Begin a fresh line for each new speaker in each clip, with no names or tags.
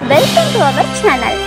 welcome to our channel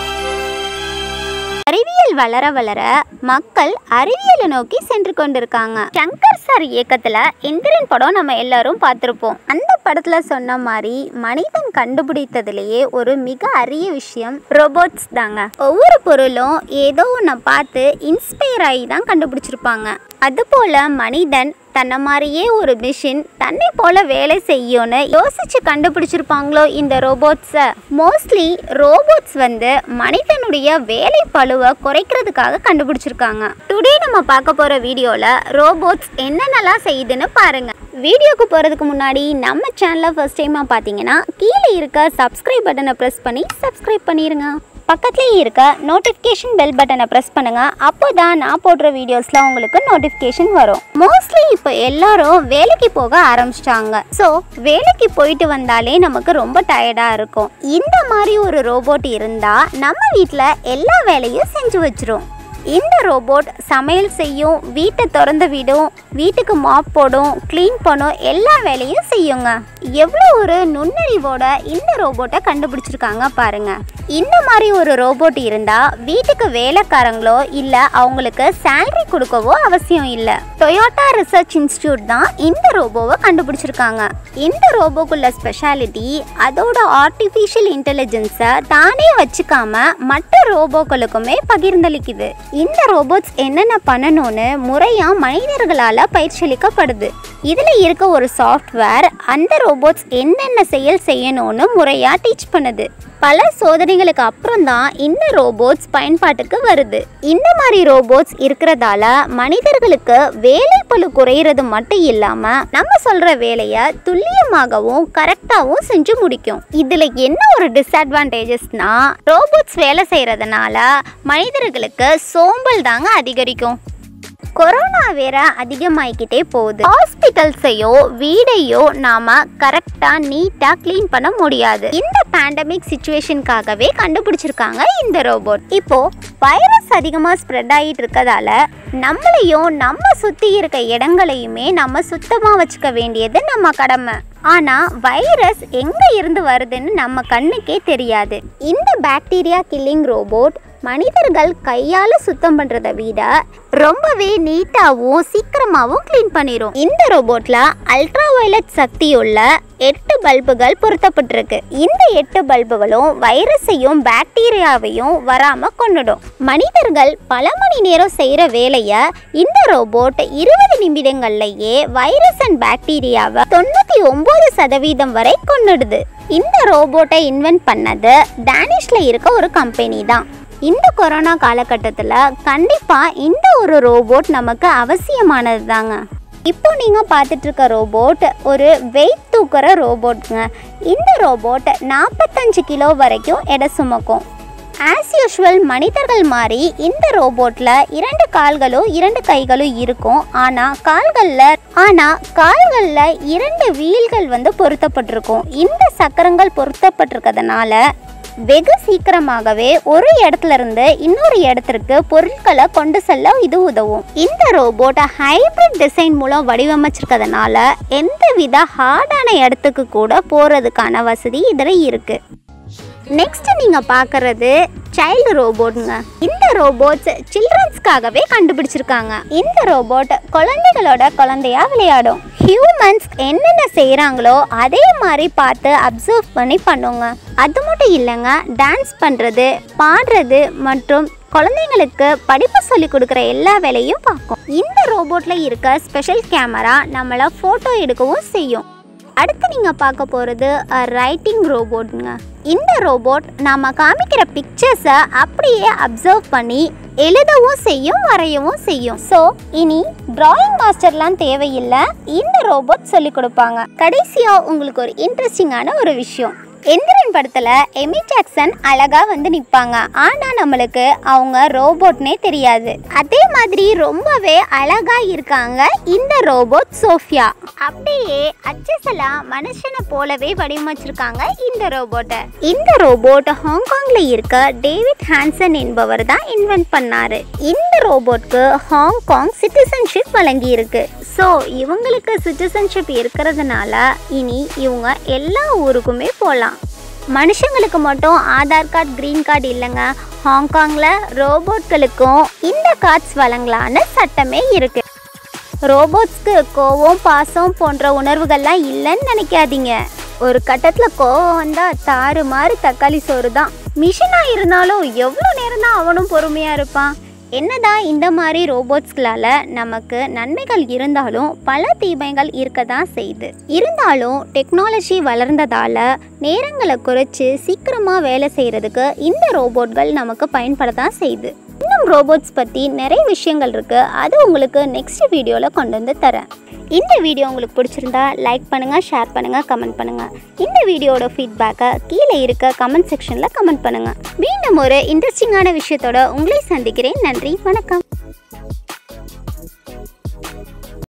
அறிவியல் வளர வளர மக்கள் அறிவியலை நோக்கி சென்று கொண்டிருக்காங்க சங்கர் சார் இயக்கத்துல இந்திரன் படம் நம்ம எல்லாரும் பார்த்துருப்போம் அந்த படத்துல சொன்ன மாதிரி மனிதன் கண்டுபிடித்ததுலேயே ஒரு மிக அரிய விஷயம் ரோபோட்ஸ் தாங்க ஒவ்வொரு பொருளும் ஏதோ ஒன்றை பார்த்து இன்ஸ்பயர் ஆகி தான் கண்டுபிடிச்சிருப்பாங்க அதுபோல மனிதன் தன்னை மாதிரியே ஒரு மிஷின் தன்னை போல வேலை செய்யும்னு யோசிச்சு கண்டுபிடிச்சிருப்பாங்களோ இந்த ரோபோட்ஸை மோஸ்ட்லி ரோபோட்ஸ் வந்து மனிதனுடைய வேலை பளுவை குறைக்கிறதுக்காக கண்டுபிடிச்சிருக்காங்க டுடே நம்ம பார்க்க போற வீடியோல ரோபோட்ஸ் என்னென்னலாம் செய்யுதுன்னு பாருங்க வீடியோக்கு போகிறதுக்கு முன்னாடி நம்ம சேனலை ஃபர்ஸ்ட் டைமாக பார்த்தீங்கன்னா கீழே இருக்க சப்ஸ்கிரைப் பட்டனை ப்ரெஸ் பண்ணி சப்ஸ்கிரைப் பண்ணிடுங்க பக்கத்துலேயே இருக்க நோட்டிஃபிகேஷன் பெல் பட்டனை ப்ரெஸ் பண்ணுங்க அப்போ தான் நான் போடுற வீடியோஸ்லாம் உங்களுக்கு நோட்டிஃபிகேஷன் வரும் மோஸ்ட்லி இப்போ எல்லாரும் வேலைக்கு போக ஆரம்பிச்சிட்டாங்க ஸோ வேலைக்கு போயிட்டு வந்தாலே நமக்கு ரொம்ப டயர்டாக இருக்கும் இந்த மாதிரி ஒரு ரோபோட் இருந்தால் நம்ம வீட்டில் எல்லா வேலையும் செஞ்சு வச்சிரும் இந்த ரோபோட் சமையல் செய்யும் வீட்டை திறந்து விடும் வீட்டுக்கு மாப் போடும் க்ளீன் பண்ணும் எல்லா வேலையும் செய்யுங்க எவ்வளோ ஒரு நுண்ணறிவோட இந்த ரோபோட்டை கண்டுபிடிச்சிருக்காங்க பாருங்க இந்த மாதிரி ஒரு ரோபோட் இருந்தால் வீட்டுக்கு வேலைக்காரங்களோ இல்லை அவங்களுக்கு சேலரி கொடுக்கவோ அவசியம் இல்லை டொயோட்டா ரிசர்ச் இன்ஸ்டியூட் தான் இந்த ரோபோவை கண்டுபிடிச்சிருக்காங்க இந்த ரோபோக்குள்ள ஸ்பெஷாலிட்டி அதோட ஆர்டிஃபிஷியல் இன்டெலிஜென்ஸை தானே வச்சுக்காம மற்ற ரோபோக்களுக்குமே பகிர்ந்தளிக்குது இந்த ரோபோட்ஸ் என்னென்ன பண்ணணும்னு முறையாக மனிதர்களால் பயிற்சியளிக்கப்படுது இதில் இருக்க ஒரு சாஃப்ட்வேர் அந்த ரோபோட்ஸ் என்னென்ன செயல் செய்யணும்னு முறையாக டீச் பண்ணுது பல சோதனைகளுக்கு அப்புறம் தான் இந்த ரோபோட்ஸ் பயன்பாட்டுக்கு வருது இந்த மாதிரி ரோபோட்ஸ் இருக்கிறதால மனிதர்களுக்கு வேலை பளு குறையிறது மட்டும் இல்லாம நம்ம சொல்ற வேலையை துல்லியமாகவும் கரெக்டாகவும் செஞ்சு முடிக்கும் இதுல என்ன ஒரு டிஸ்அட்வான்டேஜஸ்னா ரோபோட்ஸ் வேலை செய்யறதுனால மனிதர்களுக்கு சோம்பல் தாங்க அதிகரிக்கும் கொரோனா வேற அதிகமாகிக்கிட்டே போகுது ஹாஸ்பிட்டல்ஸையோ வீடையோ நாம கரெக்டா நீட்டா க்ளீன் பண்ண முடியாது இந்த பேண்டமிக் சுச்சுவேஷனுக்காகவே கண்டுபிடிச்சிருக்காங்க இந்த ரோபோட் இப்போ வைரஸ் அதிகமாக ஸ்ப்ரெட் ஆகிட்டு இருக்கதால நம்மளையும் நம்ம சுற்றி இருக்க இடங்களையுமே நம்ம சுத்தமாக வச்சுக்க வேண்டியது நம்ம கடமை ஆனால் வைரஸ் எங்கே இருந்து வருதுன்னு நம்ம கண்ணுக்கே தெரியாது இந்த பாக்டீரியா கில்லிங் ரோபோட் மனிதர்கள் கையால் சுத்தம் பண்ணுறதை விட ரொம்பவே நீட்டாகவும் சீக்கிரமாகவும் க்ளீன் பண்ணிடும் இந்த ரோபோட்டில் அல்ட்ரா வயலட் சக்தியுள்ள எட்டு பல்புகள் பொருத்தப்பட்டிருக்கு இந்த எட்டு பல்புகளும் வைரஸையும் பாக்டீரியாவையும் வராமல் கொண்டுடும் மனிதர்கள் பல மணி நேரம் செய்கிற வேலையை இந்த ரோபோட் இருபது நிமிடங்கள்லயே வைரஸ் அண்ட் பாக்டீரியாவை தொண்ணூற்றி ஒம்பது சதவீதம் வரை கொண்டுடுது இந்த ரோபோட்டை இன்வென்ட் பண்ணது டேனிஷ்ல இருக்க ஒரு கம்பெனி தான் இந்த கொரோனா காலகட்டத்தில் கண்டிப்பாக இந்த ஒரு ரோபோட் நமக்கு அவசியமானது தாங்க இப்போ நீங்கள் பார்த்துட்டு இருக்க ரோபோட் ஒரு வெயிட் தூக்குற ரோபோட்டுங்க இந்த ரோபோட் நாற்பத்தஞ்சு கிலோ வரைக்கும் எடை சுமக்கும் ஆஸ் யூஷுவல் மனிதர்கள் மாதிரி இந்த ரோபோட்டில் இரண்டு கால்களும் இரண்டு கைகளும் இருக்கும் ஆனால் கால்களில் ஆனால் கால்களில் இரண்டு வீல்கள் வந்து பொருத்தப்பட்டிருக்கும் இந்த சக்கரங்கள் பொருத்தப்பட்டிருக்கிறதுனால வெகு சீக்கிரமாகவே ஒரு இடத்துல இருந்து இன்னொரு இடத்திற்கு பொருட்களை கொண்டு செல்ல இது உதவும் இந்த ரோபோட்டை ஹைபிரிட் டிசைன் மூலம் வடிவமைச்சிருக்கிறதுனால எந்தவித ஹார்டான இடத்துக்கு கூட போகிறதுக்கான வசதி இதில் இருக்குது நெக்ஸ்ட் நீங்க பார்க்கறது சைல்டு ரோபோட்டுங்க இந்த ரோபோட்ஸ் சில்ட்ரன்ஸ்க்காகவே கண்டுபிடிச்சிருக்காங்க இந்த ரோபோட் குழந்தைகளோட குழந்தையா விளையாடும் ஹியூமன்ஸ் என்னென்ன செய்கிறாங்களோ அதே மாதிரி பார்த்து அப்சர்வ் பண்ணி பண்ணுங்க அது மட்டும் இல்லைங்க டான்ஸ் பண்ணுறது பாடுறது மற்றும் குழந்தைங்களுக்கு படிப்பு சொல்லி கொடுக்குற எல்லா வேலையும் பார்க்கும் இந்த ரோபோட்டில் இருக்க ஸ்பெஷல் கேமரா நம்மளை ஃபோட்டோ எடுக்கவும் செய்யும் அடுத்து நீங்கள் பார்க்க போகிறது ரைட்டிங் ரோபோட்டுங்க இந்த ரோபோட் நாம் காமிக்கிற பிக்சர்ஸை அப்படியே அப்சர்வ் பண்ணி எழுதவும் செய்யும் வரையவும் செய்யும் ஸோ இனி டிராயிங் மாஸ்டர்லாம் தேவையில்லை இந்த ரோபோட் சொல்லி கொடுப்பாங்க கடைசியாக உங்களுக்கு ஒரு இன்ட்ரெஸ்டிங்கான ஒரு விஷயம் எந்திரன் படத்தில் எமி ஜாக்சன் அழகா வந்து நிற்பாங்க ஆனால் நம்மளுக்கு அவங்க ரோபோட்னே தெரியாது அதே மாதிரி ரொம்பவே அழகா இருக்காங்க இந்த ரோபோட் சோஃபியா அப்படியே அச்சசலா மனுஷனை போலவே வடிவமைச்சிருக்காங்க இந்த ரோபோட்டை இந்த ரோபோட் ஹாங்காங்ல இருக்க டேவிட் ஹான்சன் என்பவர் தான் இன்வென்ட் பண்ணாரு இந்த ரோபோட்க்கு ஹாங்காங் சிட்டிசன்ஷிப் வழங்கி இருக்கு ஸோ இவங்களுக்கு சிட்டிசன்ஷிப் இருக்கிறதுனால இனி இவங்க எல்லா ஊருக்குமே போகலாம் மனுஷங்களுக்கு மட்டும் ஆதார் கார்டு க்ரீன் கார்டு இல்லைங்க ஹாங்காங்கில் ரோபோட்களுக்கும் இந்த கார்ட்ஸ் வழங்கலான்னு சட்டமே இருக்கு ரோபோட்ஸ்க்கு கோவம் பாசம் போன்ற உணர்வுகள்லாம் இல்லைன்னு நினைக்காதீங்க ஒரு கட்டத்தில் கோவம் வந்தால் தாறு மாறு தக்காளி சோறு தான் மிஷினாக இருந்தாலும் எவ்வளோ நேரம் தான் அவனும் பொறுமையாக இருப்பான் என்னதான் இந்த மாதிரி ரோபோட்ஸ்களால் நமக்கு நன்மைகள் இருந்தாலும் பல தீமைகள் இருக்க தான் செய்யுது இருந்தாலும் டெக்னாலஜி வளர்ந்ததால் நேரங்களை குறைச்சி சீக்கிரமாக வேலை செய்கிறதுக்கு இந்த ரோபோட்கள் நமக்கு பயன்பட தான் செய்யுது இன்னும் ரோபோட்ஸ் பற்றி நிறைய விஷயங்கள் இருக்குது அது உங்களுக்கு நெக்ஸ்ட் வீடியோவில் கொண்டு வந்து தரேன் இந்த வீடியோ உங்களுக்கு பிடிச்சிருந்தா லைக் பண்ணுங்கள் ஷேர் பண்ணுங்கள் கமெண்ட் பண்ணுங்கள் இந்த வீடியோட ஃபீட்பேக்கை கீழே இருக்க கமெண்ட் செக்ஷனில் கமெண்ட் பண்ணுங்கள் மீண்டும் ஒரு இன்ட்ரெஸ்டிங்கான விஷயத்தோட உங்களை சந்திக்கிறேன் நன்றி வணக்கம்